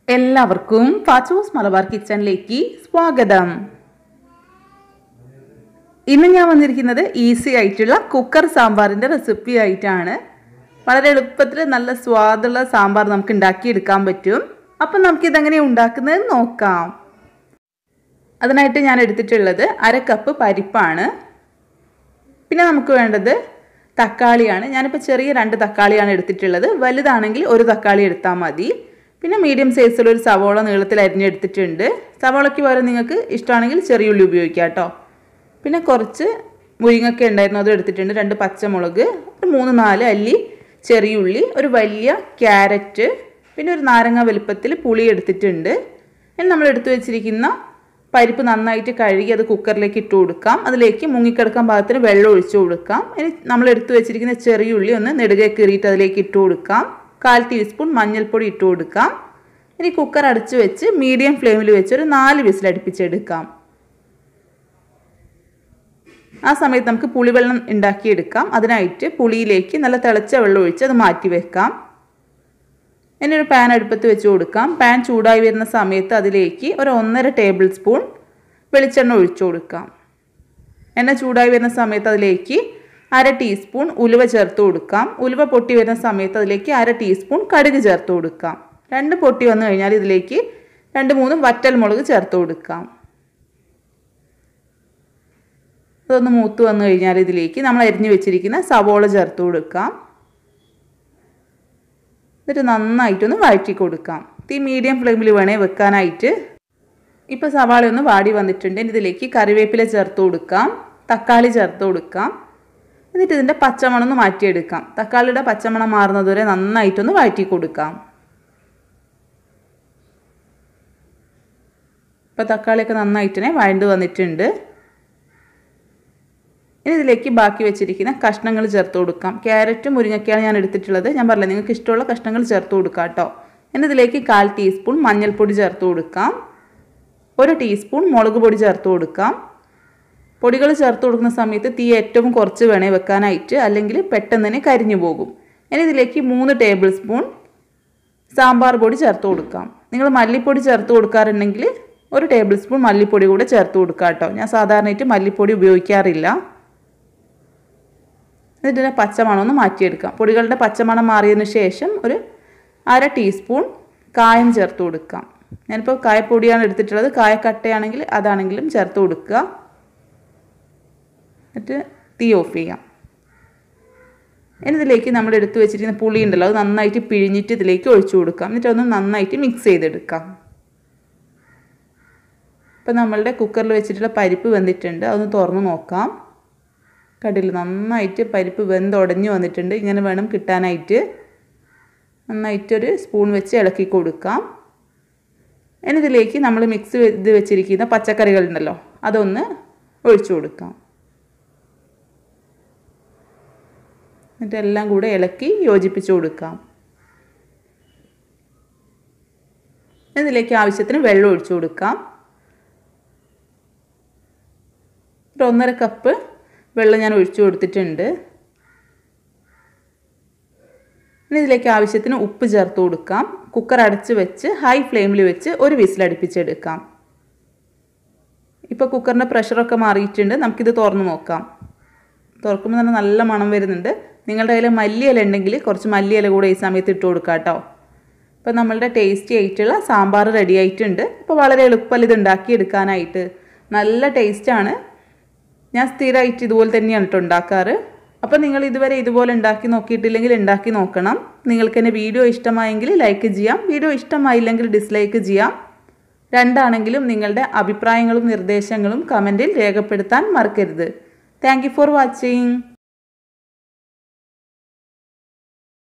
എല്ലാവർക്കും ഫാച്ചൂസ് മലബാർ കിച്ചണിലേക്ക് സ്വാഗതം ഇന്ന് ഞാൻ വന്നിരിക്കുന്നത് ഈസി ആയിട്ടുള്ള കുക്കർ സാമ്പാറിൻ്റെ റെസിപ്പി ആയിട്ടാണ് വളരെ എളുപ്പത്തിൽ നല്ല സ്വാദുള്ള സാമ്പാർ നമുക്ക് ഉണ്ടാക്കിയെടുക്കാൻ പറ്റും അപ്പം നമുക്കിതെങ്ങനെ ഉണ്ടാക്കുന്നത് നോക്കാം അതിനായിട്ട് ഞാൻ എടുത്തിട്ടുള്ളത് അര കപ്പ് പരിപ്പാണ് പിന്നെ നമുക്ക് വേണ്ടത് തക്കാളിയാണ് ഞാനിപ്പോൾ ചെറിയ രണ്ട് തക്കാളിയാണ് എടുത്തിട്ടുള്ളത് വലുതാണെങ്കിൽ ഒരു തക്കാളി എടുത്താൽ മതി പിന്നെ മീഡിയം സൈസിലൊരു സവോള നീളത്തിൽ അരിഞ്ഞെടുത്തിട്ടുണ്ട് സവോളയ്ക്ക് പകരം നിങ്ങൾക്ക് ഇഷ്ടമാണെങ്കിൽ ചെറിയ ഉള്ളി ഉപയോഗിക്കാം കേട്ടോ പിന്നെ കുറച്ച് മുരിങ്ങൊക്കെ ഉണ്ടായിരുന്നു അതും എടുത്തിട്ടുണ്ട് രണ്ട് പച്ചമുളക് ഒരു മൂന്ന് നാല് അല്ലി ചെറിയ ഉള്ളി ഒരു വലിയ ക്യാരറ്റ് പിന്നെ ഒരു നാരങ്ങ വലുപ്പത്തിൽ പുളി എടുത്തിട്ടുണ്ട് ഇനി നമ്മൾ എടുത്തു വെച്ചിരിക്കുന്ന പരിപ്പ് നന്നായിട്ട് കഴുകി അത് കുക്കറിലേക്ക് ഇട്ട് കൊടുക്കാം അതിലേക്ക് മുങ്ങിക്കിടക്കാൻ പാകത്തിന് വെള്ളം ഒഴിച്ചു കൊടുക്കാം ഇനി നമ്മൾ എടുത്തു വെച്ചിരിക്കുന്ന ചെറിയ ഉള്ളി ഒന്ന് നെടുകെ കീറിയിട്ട് അതിലേക്ക് ഇട്ട് കൊടുക്കാം കാൽ ടീസ്പൂൺ മഞ്ഞൾപ്പൊടി ഇട്ട് കൊടുക്കാം ഇനി കുക്കർ അടച്ചു വെച്ച് മീഡിയം ഫ്ലെയിമിൽ വെച്ച് ഒരു നാല് വിസിൽ അടുപ്പിച്ചെടുക്കാം ആ സമയത്ത് നമുക്ക് പുളിവെള്ളം ഉണ്ടാക്കിയെടുക്കാം അതിനായിട്ട് പുളിയിലേക്ക് നല്ല തിളച്ച വെള്ളം ഒഴിച്ച് അത് മാറ്റി വെക്കാം ഇനി ഒരു പാൻ അടുപ്പത്ത് വെച്ച് കൊടുക്കാം പാൻ ചൂടായി വരുന്ന സമയത്ത് അതിലേക്ക് ഒരു ഒന്നര ടേബിൾ സ്പൂൺ വെളിച്ചെണ്ണ ഒഴിച്ചു കൊടുക്കാം എണ്ണ ചൂടായി വരുന്ന സമയത്ത് അതിലേക്ക് അര ടീസ്പൂൺ ഉലുവ ചേർത്ത് കൊടുക്കാം ഉലുവ പൊട്ടി വരുന്ന സമയത്ത് അതിലേക്ക് അര ടീസ്പൂൺ കടുക് ചേർത്ത് കൊടുക്കാം രണ്ട് പൊട്ടി വന്നു കഴിഞ്ഞാൽ ഇതിലേക്ക് രണ്ട് മൂന്ന് വറ്റൽ മുളക് ചേർത്ത് കൊടുക്കാം അതൊന്ന് മൂത്ത് വന്നു കഴിഞ്ഞാൽ ഇതിലേക്ക് നമ്മൾ അരിഞ്ഞു വെച്ചിരിക്കുന്ന സവോള ചേർത്ത് കൊടുക്കാം എന്നിട്ട് നന്നായിട്ടൊന്ന് വഴറ്റി കൊടുക്കാം തീ മീഡിയം ഫ്ലെയിമിൽ വേണേ വെക്കാനായിട്ട് ഇപ്പോൾ സവാള ഒന്ന് വാടി വന്നിട്ടുണ്ട് ഇതിലേക്ക് കറിവേപ്പില ചേർത്ത് കൊടുക്കാം തക്കാളി ചേർത്ത് കൊടുക്കാം എന്നിട്ട് ഇതിൻ്റെ പച്ചമണം ഒന്ന് മാറ്റിയെടുക്കാം തക്കാളിയുടെ പച്ചമണം മാറുന്നതുവരെ നന്നായിട്ടൊന്ന് വഴറ്റി കൊടുക്കാം ഇപ്പോൾ തക്കാളിയൊക്കെ നന്നായിട്ട് വഴണ്ട് വന്നിട്ടുണ്ട് ഇനി ഇതിലേക്ക് ബാക്കി വെച്ചിരിക്കുന്ന കഷ്ണങ്ങൾ ചേർത്ത് കൊടുക്കാം ക്യാരറ്റും മുരിങ്ങയ്ക്കാണ് ഞാൻ എടുത്തിട്ടുള്ളത് ഞാൻ പറഞ്ഞില്ല നിങ്ങൾക്ക് ഇഷ്ടമുള്ള കഷ്ണങ്ങൾ ചേർത്ത് കൊടുക്കാം കേട്ടോ ഇനി ഇതിലേക്ക് കാൽ ടീസ്പൂൺ മഞ്ഞൾപ്പൊടി ചേർത്ത് കൊടുക്കാം ഒരു ടീസ്പൂൺ മുളക് പൊടി ചേർത്ത് കൊടുക്കാം പൊടികൾ ചേർത്ത് കൊടുക്കുന്ന സമയത്ത് തീ ഏറ്റവും കുറച്ച് വേണേ വെക്കാനായിട്ട് അല്ലെങ്കിൽ പെട്ടെന്ന് തന്നെ കരിഞ്ഞു പോകും ഇനി ഇതിലേക്ക് മൂന്ന് ടേബിൾ സ്പൂൺ സാമ്പാർ പൊടി ചേർത്ത് കൊടുക്കാം നിങ്ങൾ മല്ലിപ്പൊടി ചേർത്ത് കൊടുക്കാറുണ്ടെങ്കിൽ ഒരു ടേബിൾ സ്പൂൺ മല്ലിപ്പൊടി കൂടെ ചേർത്ത് കൊടുക്കാം കേട്ടോ ഞാൻ സാധാരണയായിട്ട് മല്ലിപ്പൊടി ഉപയോഗിക്കാറില്ല എന്നിട്ട് പച്ചമണം ഒന്ന് മാറ്റിയെടുക്കാം പൊടികളുടെ പച്ചമണം മാറിയതിന് ശേഷം ഒരു അര ടീസ്പൂൺ കായം ചേർത്ത് കൊടുക്കാം ഞാനിപ്പോൾ കായപ്പൊടിയാണ് എടുത്തിട്ടുള്ളത് കായക്കട്ടയാണെങ്കിൽ അതാണെങ്കിലും ചേർത്ത് കൊടുക്കുക എന്നിട്ട് തീ ഓഫ് ചെയ്യാം ഇതിലേക്ക് നമ്മൾ എടുത്തു വെച്ചിരിക്കുന്ന പുളി ഉണ്ടല്ലോ അത് നന്നായിട്ട് പിഴിഞ്ഞിട്ട് ഇതിലേക്ക് ഒഴിച്ചു കൊടുക്കാം എന്നിട്ട് ഒന്ന് നന്നായിട്ട് മിക്സ് ചെയ്തെടുക്കാം ഇപ്പം നമ്മളുടെ കുക്കറിൽ വെച്ചിട്ടുള്ള പരിപ്പ് വെന്തിട്ടുണ്ട് അതൊന്ന് തുറന്ന് നോക്കാം കണ്ടില്ല നന്നായിട്ട് പരിപ്പ് വെന്തുടഞ്ഞു വന്നിട്ടുണ്ട് ഇങ്ങനെ വേണം കിട്ടാനായിട്ട് നന്നായിട്ടൊരു സ്പൂൺ വെച്ച് ഇളക്കി കൊടുക്കാം ഇനി ഇതിലേക്ക് നമ്മൾ മിക്സ് ചെയ്ത് വെച്ചിരിക്കുന്ന പച്ചക്കറികളുണ്ടല്ലോ അതൊന്ന് ഒഴിച്ചു കൊടുക്കാം എന്നിട്ട് എല്ലാം കൂടെ ഇളക്കി യോജിപ്പിച്ച് കൊടുക്കാം ഇതിലേക്ക് ആവശ്യത്തിന് വെള്ളം ഒഴിച്ചു കൊടുക്കാം ഒരു ഒന്നര കപ്പ് വെള്ളം ഞാൻ ഒഴിച്ചു കൊടുത്തിട്ടുണ്ട് ഇനി ഇതിലേക്ക് ആവശ്യത്തിന് ഉപ്പ് ചേർത്ത് കൊടുക്കാം കുക്കർ അടച്ച് വെച്ച് ഹൈ ഫ്ലെയിമിൽ വെച്ച് ഒരു വിസിൽ അടുപ്പിച്ചെടുക്കാം ഇപ്പോൾ കുക്കറിൻ്റെ പ്രഷറൊക്കെ മാറിയിട്ടുണ്ട് നമുക്കിത് തുറന്ന് നോക്കാം തുറക്കുമ്പോൾ തന്നെ നല്ല മണം വരുന്നുണ്ട് നിങ്ങളുടെ കയ്യിൽ മല്ലിയില ഉണ്ടെങ്കിൽ കുറച്ച് മല്ലിയില കൂടെ ഈ സമയത്ത് ഇട്ട് കൊടുക്കാം കേട്ടോ ഇപ്പോൾ നമ്മളുടെ ടേസ്റ്റി ആയിട്ടുള്ള സാമ്പാർ റെഡി ആയിട്ടുണ്ട് ഇപ്പോൾ വളരെ എളുപ്പമല്ല ഇത് ഉണ്ടാക്കിയെടുക്കാനായിട്ട് നല്ല ടേസ്റ്റാണ് ഞാൻ സ്ഥിരമായിട്ട് ഇതുപോലെ തന്നെയാണ് കേട്ടോ ഉണ്ടാക്കാറ് അപ്പോൾ നിങ്ങൾ ഇതുവരെ ഇതുപോലെ ഉണ്ടാക്കി നോക്കിയിട്ടില്ലെങ്കിൽ ഉണ്ടാക്കി നോക്കണം നിങ്ങൾക്ക് എൻ്റെ വീഡിയോ ഇഷ്ടമായെങ്കിൽ ലൈക്ക് ചെയ്യാം വീഡിയോ ഇഷ്ടമായില്ലെങ്കിൽ ഡിസ്ലൈക്ക് ചെയ്യാം രണ്ടാണെങ്കിലും നിങ്ങളുടെ അഭിപ്രായങ്ങളും നിർദ്ദേശങ്ങളും കമൻറ്റിൽ രേഖപ്പെടുത്താൻ മറക്കരുത് താങ്ക് ഫോർ വാച്ചിങ്